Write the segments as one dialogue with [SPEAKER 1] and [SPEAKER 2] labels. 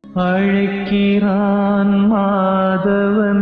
[SPEAKER 1] அழைக்கிறான் மாதவன்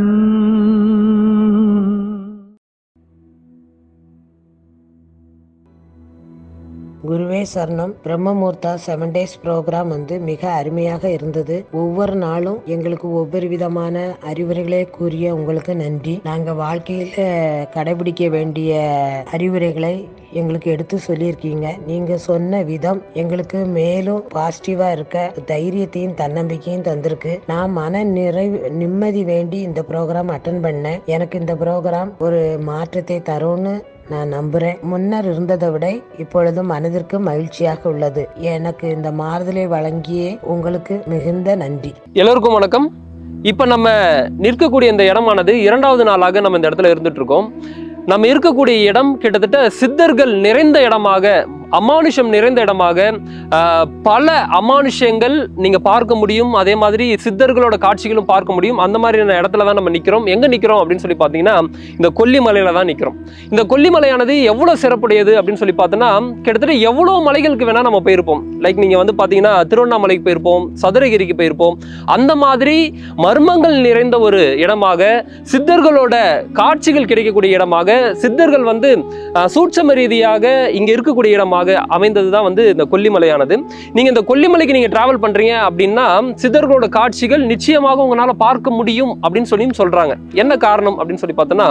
[SPEAKER 2] குருவே சரணம் பிரம்மமூர்த்தா செவன் டேஸ் ப்ரோக்ராம் வந்து மிக அருமையாக இருந்தது ஒவ்வொரு நாளும் எங்களுக்கு ஒவ்வொரு விதமான அறிவுரைகளை கூறிய உங்களுக்கு நன்றி நாங்க வாழ்க்கையில கடைபிடிக்க வேண்டிய அறிவுரைகளை எங்களுக்கு எடுத்து சொல்லியிருக்கீங்க நீங்க சொன்ன விதம் எங்களுக்கு மேலும் பாசிட்டிவா இருக்க தைரியத்தையும் தன்னம்பிக்கையும் தந்திருக்கு நான் மன நிறைவு நிம்மதி வேண்டி இந்த ப்ரோக்ராம் அட்டன் பண்ணேன் எனக்கு இந்த ப்ரோக்ராம் ஒரு மாற்றத்தை தரும்னு நான் நம்புறேன் முன்னர் இருந்ததை விட இப்பொழுது மனதிற்கு மகிழ்ச்சியாக உள்ளது எனக்கு இந்த மாறுதலை வழங்கியே உங்களுக்கு மிகுந்த நன்றி
[SPEAKER 3] எல்லோருக்கும் வணக்கம் இப்போ நம்ம நிற்கக்கூடிய இந்த இடமானது இரண்டாவது நாளாக நம்ம இந்த இடத்துல இருந்துட்டு இருக்கோம் நம்ம இருக்கக்கூடிய இடம் கிட்டத்தட்ட சித்தர்கள் நிறைந்த இடமாக அமானுஷம் நிறைந்த இடமாக ஆஹ், பல அமானுஷங்கள் நீங்க பார்க்க முடியும் அதே மாதிரி சித்தர்களோட காட்சிகளும் பார்க்க முடியும் அந்த மாதிரியான இடத்துல தான் நம்ம நிக்கிறோம் எங்க நிக்கிறோம் அப்படின்னு சொல்லி பார்த்தீங்கன்னா இந்த கொல்லிமலையில தான் நிக்கிறோம் இந்த கொல்லிமலையானது எவ்வளவு சிறப்புடையது அப்படின்னு சொல்லி பார்த்தோன்னா கிட்டத்தட்ட எவ்வளவு மலைகளுக்கு வேணா நம்ம போயிருப்போம் லைக் நீங்க வந்து பாத்தீங்கன்னா திருவண்ணாமலைக்கு போயிருப்போம் சதுரகிரிக்கு போயிருப்போம் அந்த மாதிரி மர்மங்கள் நிறைந்த ஒரு இடமாக சித்தர்களோட காட்சிகள் கிடைக்கக்கூடிய இடமாக சித்தர்கள் வந்து அஹ், சூட்சம ரீதியாக இங்க இருக்கக்கூடிய இடமாக அமைந்தது தான் வந்து இந்த கொல்லிமலையானது நீங்க இந்த கொல்லிமலைக்கு நீங்க டிராவல் பண்றீங்க அப்படின்னா சித்தர்களோட காட்சிகள் நிச்சயமாக உங்களால பார்க்க முடியும் அப்படின்னு சொல்லியும் சொல்றாங்க என்ன காரணம் அப்படின்னு சொல்லி பார்த்தோன்னா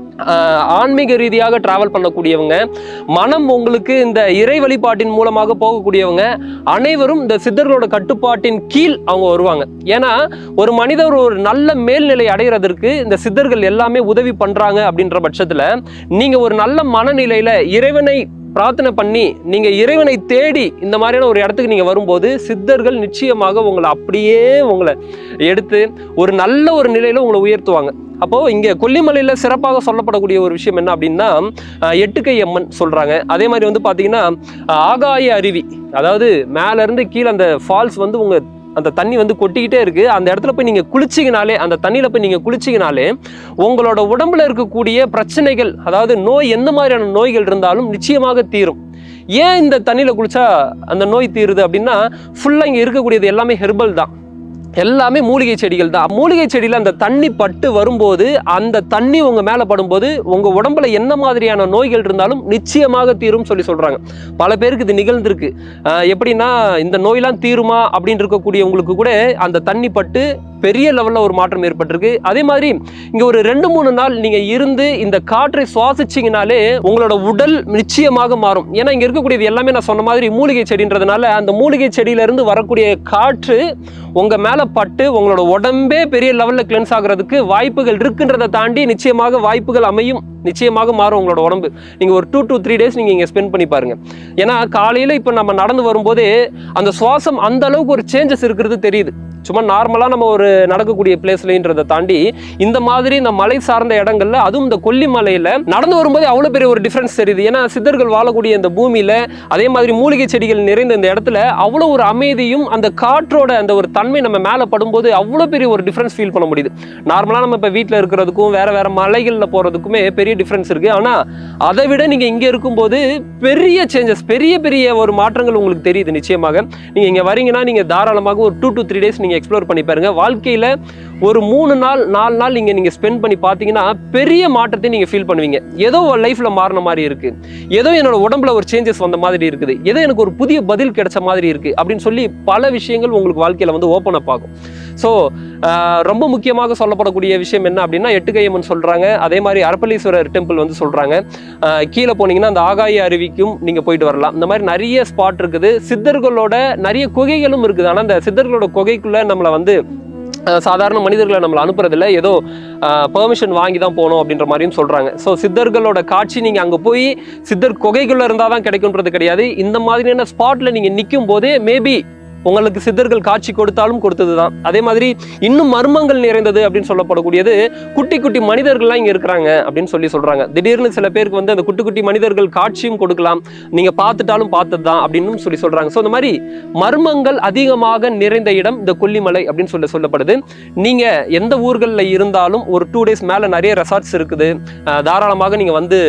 [SPEAKER 3] ஆஹ் ஆன்மீக ரீதியாக டிராவல் பண்ணக்கூடியவங்க மனம் உங்களுக்கு இந்த இறை வழிபாட்டின் மூலமாக போகக்கூடியவங்க அனைவரும் இந்த சித்தர்களோட கட்டுப்பாட்டின் கீழ் அவங்க வருவாங்க ஏன்னா ஒரு மனிதர் ஒரு நல்ல மேல்நிலை அடைகிறதற்கு இந்த சித்தர்கள் எல்லாமே உதவி பண்றாங்க அப்படின்ற பட்சத்துல நீங்க ஒரு நல்ல மனநிலையில இறைவனை பிரார்த்தனை பண்ணி நீங்க இறைவனை தேடி இந்த மாதிரியான ஒரு இடத்துக்கு நீங்க வரும்போது சித்தர்கள் நிச்சயமாக உங்களை அப்படியே உங்களை எடுத்து ஒரு நல்ல ஒரு நிலையில உங்களை உயர்த்துவாங்க அப்போ இங்க கொல்லிமலையில சிறப்பாக சொல்லப்படக்கூடிய ஒரு விஷயம் என்ன அப்படின்னா அஹ், எட்டுக்கை அம்மன் சொல்றாங்க அதே மாதிரி வந்து பாத்தீங்கன்னா அஹ், ஆகாய அருவி அதாவது மேல இருந்து கீழே அந்த ஃபால்ஸ் வந்து உங்க அந்த தண்ணி வந்து கொட்டிக்கிட்டே இருக்கு அந்த இடத்துல போய் நீங்க குளிச்சிங்கனாலே அந்த தண்ணியில போய் நீங்க குளிச்சிங்கனாலே உங்களோட உடம்புல இருக்கக்கூடிய பிரச்சனைகள் அதாவது நோய் எந்த மாதிரியான நோய்கள் இருந்தாலும் நிச்சயமாக தீரும் ஏன் இந்த தண்ணியில குளிச்சா அந்த நோய் தீருது அப்படின்னா ஃபுல்லா இங்க இருக்கக்கூடியது எல்லாமே ஹெர்பல் தான் எல்லாமே மூலிகை செடிகள் தான் மூலிகை செடியில் அந்த தண்ணி பட்டு வரும்போது அந்த தண்ணி உங்க மேல படும்போது உங்க உடம்புல என்ன மாதிரியான நோய்கள் இருந்தாலும் நிச்சயமாக தீரும் சொல்லி சொல்றாங்க பல பேருக்கு இது நிகழ்ந்திருக்கு ஆஹ் எப்படின்னா இந்த நோயெல்லாம் தீருமா அப்படின்னு இருக்கக்கூடியவங்களுக்கு கூட அந்த தண்ணி பட்டு பெரிய லெவல்ல ஒரு மாற்றம் ஏற்பட்டிருக்கு அதே மாதிரி இங்க ஒரு ரெண்டு மூணு நாள் நீங்க இருந்து இந்த காற்றை சுவாசிச்சீங்கனாலே உங்களோட உடல் நிச்சயமாக மாறும் ஏன்னா இங்க இருக்கக்கூடியது எல்லாமே நான் சொன்ன மாதிரி மூலிகை செடின்றதுனால அந்த மூலிகை செடியில இருந்து வரக்கூடிய காற்று உங்க மேல பட்டு உங்களோட உடம்பே பெரிய லெவல்ல கிளென்ஸ் ஆகுறதுக்கு வாய்ப்புகள் இருக்குன்றதை தாண்டி நிச்சயமாக வாய்ப்புகள் அமையும் நிச்சயமாக மாறும் உங்களோட உடம்பு நீங்க ஒரு டூ to த்ரீ டேஸ் நீங்க இங்க ஸ்பெண்ட் பண்ணி பாருங்க ஏன்னா காலையில இப்ப நம்ம நடந்து வரும்போதே அந்த சுவாசம் அந்த அளவுக்கு ஒரு சேஞ்சஸ் இருக்கிறது தெரியுது சும்மா நார்மலாக நம்ம ஒரு நடக்கக்கூடிய பிளேஸ்லன்றதை தாண்டி இந்த மாதிரி இந்த மலை சார்ந்த இடங்கள்ல அதுவும் இந்த கொல்லிமலையில நடந்து வரும்போது அவ்வளோ பெரிய ஒரு டிஃப்ரென்ஸ் தெரியுது ஏன்னா சித்தர்கள் வாழக்கூடிய இந்த பூமியில அதே மாதிரி மூலிகை செடிகள் நிறைந்த இந்த இடத்துல அவ்வளோ ஒரு அமைதியும் அந்த காற்றோட அந்த ஒரு தன்மை நம்ம மேலே படும்போது அவ்வளோ பெரிய ஒரு டிஃப்ரென்ஸ் ஃபீல் பண்ண முடியுது நார்மலாக நம்ம இப்போ வீட்டில் இருக்கிறதுக்கும் வேற வேற மலைகளில் போகிறதுக்குமே பெரிய டிஃப்ரென்ஸ் இருக்கு ஆனால் அதை விட நீங்கள் இங்கே இருக்கும்போது பெரிய சேஞ்சஸ் பெரிய பெரிய ஒரு மாற்றங்கள் உங்களுக்கு தெரியுது நிச்சயமாக நீங்கள் இங்கே வரீங்கன்னா நீங்கள் தாராளமாக ஒரு டூ to த்ரீ டேஸ் நீங்கள் எக்ஸ்ப்ளோர் பண்ணி பாருங்க வாழ்க்கையில் ஒரு மூணு நாள் நாலு நாள் இங்கே நீங்கள் ஸ்பெண்ட் பண்ணி பார்த்தீங்கன்னா பெரிய மாற்றத்தை நீங்கள் ஃபீல் பண்ணுவீங்க ஏதோ லைஃப்பில் மாறின மாதிரி இருக்கு ஏதோ என்னோட உடம்புல ஒரு சேஞ்சஸ் வந்த மாதிரி இருக்குது ஏதோ எனக்கு ஒரு புதிய பதில் கிடைச்ச மாதிரி இருக்கு அப்படின்னு சொல்லி பல விஷயங்கள் உங்களுக்கு வாழ்க்கையில் வந்து ஓப்பன் அப் ஆகும் ஸோ ரொம்ப முக்கியமாக சொல்லப்படக்கூடிய விஷயம் என்ன அப்படின்னா எட்டுக்கையம்மன் சொல்றாங்க அதே மாதிரி அரப்பளீஸ்வரர் டெம்பிள் வந்து சொல்றாங்க ஆஹ் கீழே போனீங்கன்னா அந்த ஆகாய அருவிக்கும் நீங்க போயிட்டு வரலாம் இந்த மாதிரி நிறைய ஸ்பாட் இருக்குது சித்தர்களோட நிறைய குகைகளும் இருக்குது ஆனால் அந்த சித்தர்களோட குகைக்குள்ள நம்மளை வந்து அஹ் சாதாரண மனிதர்களை நம்மளை அனுப்புறதில்ல ஏதோ பெர்மிஷன் வாங்கி தான் போகணும் அப்படின்ற மாதிரியும் சொல்றாங்க ஸோ சித்தர்களோட காட்சி நீங்க அங்க போய் சித்தர் குகைக்குள்ள இருந்தால் தான் கிடைக்கும்ன்றது கிடையாது இந்த மாதிரியான ஸ்பாட்ல நீங்க நிற்கும் போதே மேபி உங்களுக்கு சித்தர்கள் காட்சி கொடுத்தாலும் கொடுத்தது தான் அதே மாதிரி இன்னும் மர்மங்கள் நிறைந்தது அப்படின்னு சொல்லப்படக்கூடியது குட்டி குட்டி மனிதர்கள்லாம் இங்க இருக்கிறாங்க அப்படின்னு சொல்லி சொல்றாங்க திடீர்னு சில பேருக்கு வந்து அந்த குட்டி குட்டி மனிதர்கள் காட்சியும் கொடுக்கலாம் நீங்க பார்த்துட்டாலும் பார்த்தது தான் அப்படின்னு சொல்லி சொல்றாங்க ஸோ இந்த மாதிரி மர்மங்கள் அதிகமாக நிறைந்த இடம் இந்த கொல்லிமலை அப்படின்னு சொல்லி சொல்லப்படுது நீங்க எந்த ஊர்களில் இருந்தாலும் ஒரு டூ டேஸ் மேல நிறைய ரெசார்ட்ஸ் இருக்குது அஹ் தாராளமாக நீங்க வந்து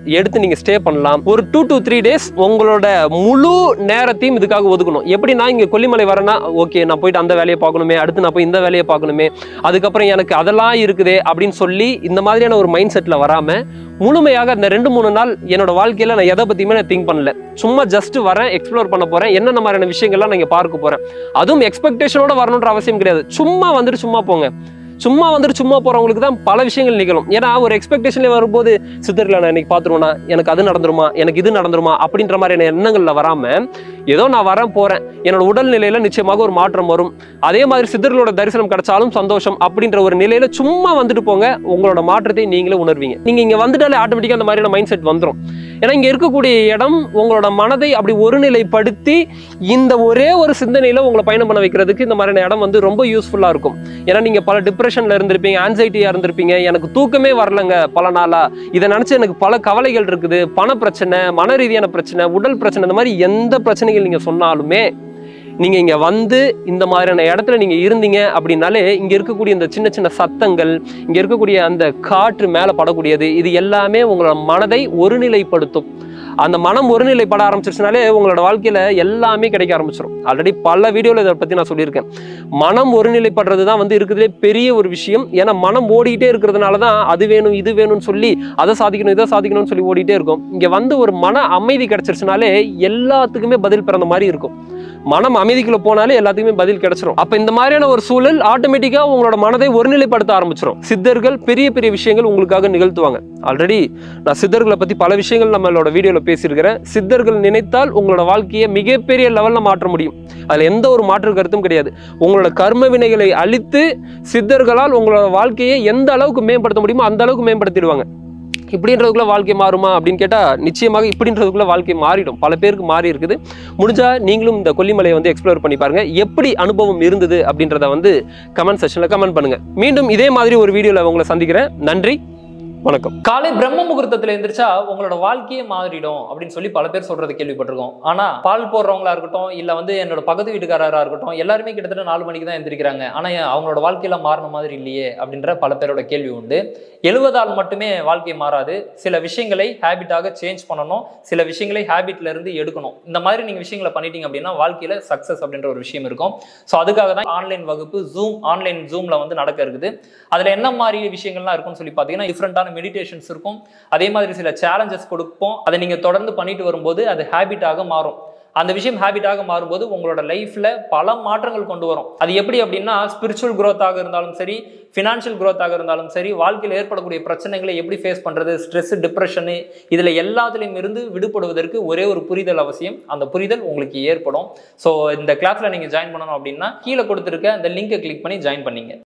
[SPEAKER 3] எடுத்து நீங்க ஸ்டே பண்ணலாம் ஒரு டூ to த்ரீ டேஸ் உங்களோட முழு நேரத்தையும் இதுக்காக ஒதுக்கணும் எப்படின்னா இங்க கொல்லிமலை வரேன்னா ஓகே நான் போயிட்டு அந்த வேலையை பார்க்கணுமே அடுத்து நான் போய் இந்த வேலையை பார்க்கணுமே அதுக்கப்புறம் எனக்கு அதெல்லாம் இருக்குதே அப்படின்னு சொல்லி இந்த மாதிரியான ஒரு மைண்ட் செட்ல வராம முழுமையாக அந்த ரெண்டு மூணு நாள் என்னோட வாழ்க்கையில நான் எதை பத்தியுமே நான் திங்க் பண்ணல சும்மா ஜஸ்ட் வரேன் எக்ஸ்ப்ளோர் பண்ண போறேன் என்னென்ன மாதிரியான விஷயங்கள்லாம் நான் இங்க பார்க்க போறேன் அதுவும் எக்ஸ்பெக்டேஷனோட வரணுன்ற அவசியம் கிடையாது சும்மா வந்துட்டு சும்மா போங்க சும்மா வந்துட்டு சும்மா போறவங்களுக்கு தான் பல விஷயங்கள் நிகழும் ஏன்னா ஒரு எக்ஸ்பெக்டேஷன்ல வரும்போது சித்தர்களை நான் இன்னைக்கு பார்த்துருவேனா எனக்கு அது நடந்துருமா எனக்கு இது நடந்துருமா அப்படின்ற மாதிரியான எண்ணங்கள்ல வராம ஏதோ நான் வரேன் போறேன் என்னோட உடல்நிலையில நிச்சயமாக ஒரு மாற்றம் வரும் அதே மாதிரி சித்தர்களோட தரிசனம் கிடைச்சாலும் சந்தோஷம் அப்படின்ற ஒரு நிலையில சும்மா வந்துட்டு போங்க உங்களோட மாற்றத்தை நீங்களே உணர்வீங்க நீங்க இங்க வந்துட்டாலே ஆட்டோமேட்டிக்கா அந்த மாதிரியான மைண்ட் செட் வந்துடும் ஏன்னா இங்க இருக்கக்கூடிய இடம் உங்களோட மனதை அப்படி ஒருநிலைப்படுத்தி இந்த ஒரே ஒரு சிந்தனையில உங்களை பயணம் பண்ண வைக்கிறதுக்கு இந்த மாதிரியான இடம் வந்து ரொம்ப யூஸ்ஃபுல்லா இருக்கும் ஏன்னா நீங்க பல டிப்ரெஷன்ல இருந்திருப்பீங்க ஆன்சைட்டியா இருந்திருப்பீங்க எனக்கு தூக்கமே வரலங்க பல நாளா இதை நினைச்சு எனக்கு பல கவலைகள் இருக்குது பண பிரச்சனை மன ரீதியான பிரச்சனை உடல் பிரச்சனை இந்த மாதிரி எந்த பிரச்சனைகள் நீங்க சொன்னாலுமே நீங்க இங்க வந்து இந்த மாதிரியான இடத்துல நீங்க இருந்தீங்க அப்படின்னாலே இங்க இருக்கக்கூடிய இந்த சின்ன சின்ன சத்தங்கள் இங்க இருக்கக்கூடிய அந்த காற்று மேல படக்கூடியது இது எல்லாமே உங்களோட மனதை ஒருநிலைப்படுத்தும் அந்த மனம் ஒருநிலைப்பட ஆரம்பிச்சிருச்சுனாலே உங்களோட வாழ்க்கையில எல்லாமே கிடைக்க ஆரம்பிச்சிடும் ஆல்ரெடி பல வீடியோல இதை பத்தி நான் சொல்லியிருக்கேன் மனம் ஒருநிலைப்படுறது தான் வந்து இருக்கிறதுலே பெரிய ஒரு விஷயம் ஏன்னா மனம் ஓடிக்கிட்டே இருக்கிறதுனால தான் அது வேணும் இது வேணும்னு சொல்லி அதை சாதிக்கணும் இதை சாதிக்கணும்னு சொல்லி ஓடிட்டே இருக்கும் இங்க வந்து ஒரு மன அமைதி கிடைச்சிருச்சுனாலே எல்லாத்துக்குமே பதில் பிறந்த மாதிரி இருக்கும் மனம் அமைதிக்குள்ள போனாலே எல்லாத்துக்குமே பதில் கிடைச்சிரும் அப்ப இந்த மாதிரியான ஒரு சூழல் ஆட்டோமேட்டிக்கா உங்களோட மனதை ஒருநிலைப்படுத்த ஆரம்பிச்சிடும் சித்தர்கள் பெரிய பெரிய விஷயங்கள் உங்களுக்காக நிகழ்த்துவாங்க ஆல்ரெடி நான் சித்தர்களை பத்தி பல விஷயங்கள் நம்மளோட வீடியோல பேசியிருக்கிறேன் சித்தர்கள் நினைத்தால் உங்களோட வாழ்க்கையை மிகப்பெரிய லெவல்ல மாற்ற முடியும் அதுல எந்த ஒரு மாற்று கருத்தும் கிடையாது உங்களோட கர்ம வினைகளை அழித்து சித்தர்களால் உங்களோட வாழ்க்கையை எந்த அளவுக்கு மேம்படுத்த முடியுமோ அந்த அளவுக்கு மேம்படுத்திடுவாங்க இப்படின்றதுக்குள்ள வாழ்க்கை மாறுமா அப்படின்னு கேட்டா நிச்சயமாக இப்படின்றதுக்குள்ள வாழ்க்கை மாறிடும் பல பேருக்கு மாறி இருக்குது முடிஞ்சா நீங்களும் இந்த கொல்லிமலையை வந்து எக்ஸ்ப்ளோர் பண்ணி பாருங்க எப்படி அனுபவம் இருந்தது அப்படின்றத வந்து கமெண்ட் செக்ஷன்ல கமெண்ட் பண்ணுங்க மீண்டும் இதே மாதிரி ஒரு வீடியோல உங்களை சந்திக்கிறேன் நன்றி வணக்கம்
[SPEAKER 4] காலை பிரம்ம முகூர்த்தத்துல எந்திரிச்சா உங்களோட வாழ்க்கையே மாறிடும் அப்படின்னு சொல்லி பல பேர் சொல்றது கேள்விப்பட்டிருக்கோம் ஆனா பால் போடுறவங்களா இருக்கட்டும் இல்ல வந்து என்னோட பக்கத்து வீட்டுக்காரரா இருக்கட்டும் எல்லாருமே கிட்டத்தட்ட நாலு மணிக்கு தான் எந்திரிக்கிறாங்க ஆனா ஏன் அவங்களோட வாழ்க்கையில மாறின மாதிரி இல்லையே அப்படின்ற பல பேரோட கேள்வி உண்டு எழுவதால் மட்டுமே வாழ்க்கை மாறாது சில விஷயங்களை ஹேபிட்டாக சேஞ்ச் பண்ணணும் சில விஷயங்களை ஹேபிட்ல இருந்து எடுக்கணும் இந்த மாதிரி நீங்க விஷயங்களை பண்ணிட்டீங்க அப்படின்னா வாழ்க்கையில சக்சஸ் அப்படின்ற ஒரு விஷயம் இருக்கும் ஸோ அதுக்காக தான் ஆன்லைன் வகுப்பு ஜூம் ஆன்லைன் ஜூம்ல வந்து நடக்க இருக்குது அதுல என்ன மாதிரி விஷயங்கள்லாம் இருக்கும்னு சொல்லி பார்த்தீங்கன்னா டிஃப்ரெண்டான மெடிடேஷன்ஸ் இருக்கும் அதே மாதிரி சில சேலஞ்சஸ் கொடுப்போம் அதை நீங்க தொடர்ந்து பண்ணிட்டு வரும்போது அது ஹேபிட்டாக மாறும் அந்த விஷயம் ஹேபிட்டாக மாறும்போது உங்களோட லைஃப்ல பல மாற்றங்கள் கொண்டு வரும் அது எப்படி அப்படின்னா ஸ்பிரிச்சுவல் growth-ஆக இருந்தாலும் சரி ஃபினான்ஷியல் growth-ஆக இருந்தாலும் சரி வாழ்க்கையில் ஏற்படக்கூடிய பிரச்சனைகளை எப்படி ஃபேஸ் பண்றது ஸ்ட்ரெஸ் டிப்ரெஷனு இதுல எல்லாத்துலேயும் இருந்து விடுபடுவதற்கு ஒரே ஒரு புரிதல் அவசியம் அந்த புரிதல் உங்களுக்கு ஏற்படும் ஸோ இந்த கிளாஸ்ல நீங்க ஜாயின் பண்ணணும் அப்படின்னா கீழே கொடுத்துருக்க அந்த லிங்கை கிளிக் பண்ணி ஜாயின் பண்ணீங்க